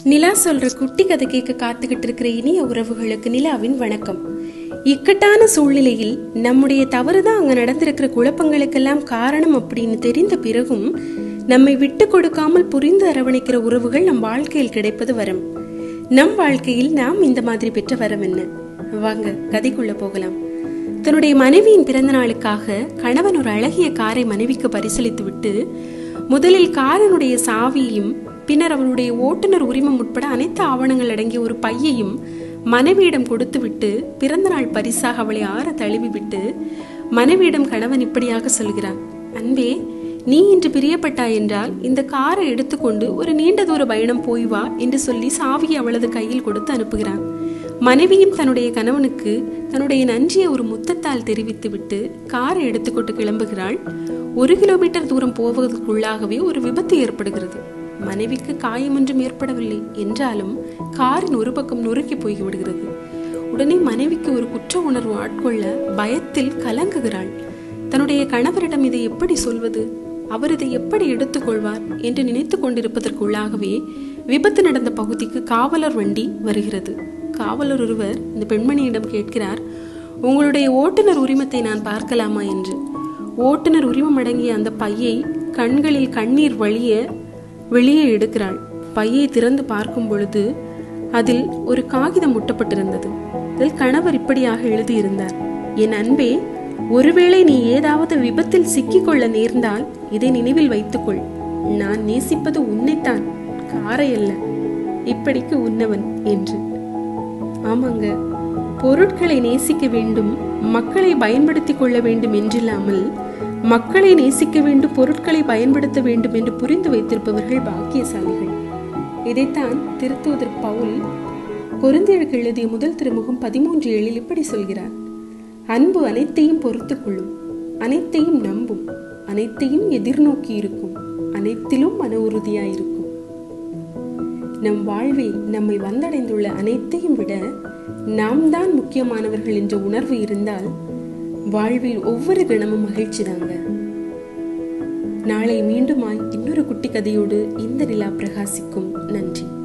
நிலா சொல்ற குட்டி கதை கேட்க காத்துக்கிட்டு இருக்கிற இனிய உறவுகளுக்கு நிலாவின் வணக்கம் இக்கட்டான சூழ்நிலையில் நம்முடைய தவறுதான் அங்க நடந்திருக்கிற குழப்பங்களுக்கெல்லாம் காரணம் அப்படின்னு தெரிந்த பிறகும் நம்மை விட்டு கொடுக்காமல் புரிந்து அரவணைக்கிற உறவுகள் நம் வாழ்க்கையில் கிடைப்பது வரம் நம் வாழ்க்கையில் நாம் இந்த மாதிரி பெற்ற வரம் என்ன வாங்க கதைக்குள்ள போகலாம் தன்னுடைய மனைவியின் பிறந்த நாளுக்காக கணவன் ஒரு அழகிய காரை மனைவிக்கு பரிசளித்து விட்டு முதலில் காரனுடைய சாவியையும் பின்னர் அவருடைய ஓட்டுநர் உரிமம் உட்பட அனைத்து ஆவணங்கள் அடங்கிய ஒரு பையையும் மனைவியிடம் கொடுத்துவிட்டு பிறந்த நாள் பரிசாக அவளை ஆற தழுவி விட்டு மனைவியிடம் கணவன் இப்படியாக சொல்கிறான் அன்பே நீ இன்று பிரியப்பட்டாய் என்றால் இந்த காரை எடுத்துக்கொண்டு ஒரு நீண்ட தூர பயணம் போய் வா என்று சொல்லி சாவியை அவளது கையில் கொடுத்து அனுப்புகிறான் மனைவியும் தன்னுடைய கணவனுக்கு தன்னுடைய நன்றியை ஒரு முத்தத்தால் தெரிவித்துவிட்டு காரை எடுத்துக்கொண்டு கிளம்புகிறாள் ஒரு கிலோமீட்டர் தூரம் போவதற்குள்ளாகவே ஒரு விபத்து ஏற்படுகிறது மனைவிக்கு காயமொன்றும் ஏற்படவில்லை என்றாலும் காரின் ஒரு பக்கம் நொறுக்கி போய்விடுகிறது உடனே மனைவிக்கு ஒரு குற்ற உணர்வு ஆட்கொள்ள பயத்தில் கலங்குகிறாள் தன்னுடைய கணவரிடம் இதை எப்படி சொல்வது அவர் இதை எப்படி எடுத்துக்கொள்வார் என்று நினைத்து கொண்டிருப்பதற்குள்ளாகவே விபத்து நடந்த பகுதிக்கு காவலர் வண்டி வருகிறது காவலர் ஒருவர் இந்த பெண்மணியிடம் கேட்கிறார் உங்களுடைய ஓட்டுநர் உரிமத்தை நான் பார்க்கலாமா என்று ஓட்டுநர் உரிமம் அடங்கிய அந்த பையை கண்களில் கண்ணீர் வழிய வெளியே எடுக்கிறாள் பையை திறந்து பார்க்கும் பொழுது அதில் ஒரு காகிதம் முட்டப்பட்டிருந்தது அதில் கணவர் இப்படியாக எழுதியிருந்தார் என் அன்பே ஒருவேளை நீ ஏதாவது விபத்தில் சிக்கிக்கொள்ள நேர்ந்தால் இதை நினைவில் வைத்துக்கொள் நான் நேசிப்பது உன்னைத்தான் காரை அல்ல இப்படிக்கு உன்னவன் என்று ஆமாங்க பொருட்களை நேசிக்க வேண்டும் மக்களை பயன்படுத்திக் கொள்ள வேண்டும் என்றில்லாமல் மக்களை நேசிக்க வேண்டும் பொருட்களை பயன்படுத்த வேண்டும் என்று புரிந்து வைத்திருப்பவர்கள் பாக்கியசாலிகள் இதைத்தான் திருத்தூதர் பவுல் கொருந்தியருக்கு எழுதிய முதல் திருமுகம் பதிமூன்று ஏழில் இப்படி சொல்கிறார் அன்பு அனைத்தையும் பொறுத்துக் கொள்ளும் அனைத்தையும் நம்பும் அனைத்தையும் எதிர்நோக்கி இருக்கும் அனைத்திலும் மன உறுதியாயிருக்கும் நம் வாழ்வில் நம்மை வந்தடைந்துள்ள அனைத்தையும் விட நாம் தான் முக்கியமானவர்கள் என்ற உணர்வு இருந்தால் வாழ்வில் ஒவ்வொரு கணமும் மகிழ்ச்சி தாங்க நாளை மீண்டுமாய் இன்னொரு குட்டி கதையோடு இந்த நிலா பிரகாசிக்கும் நன்றி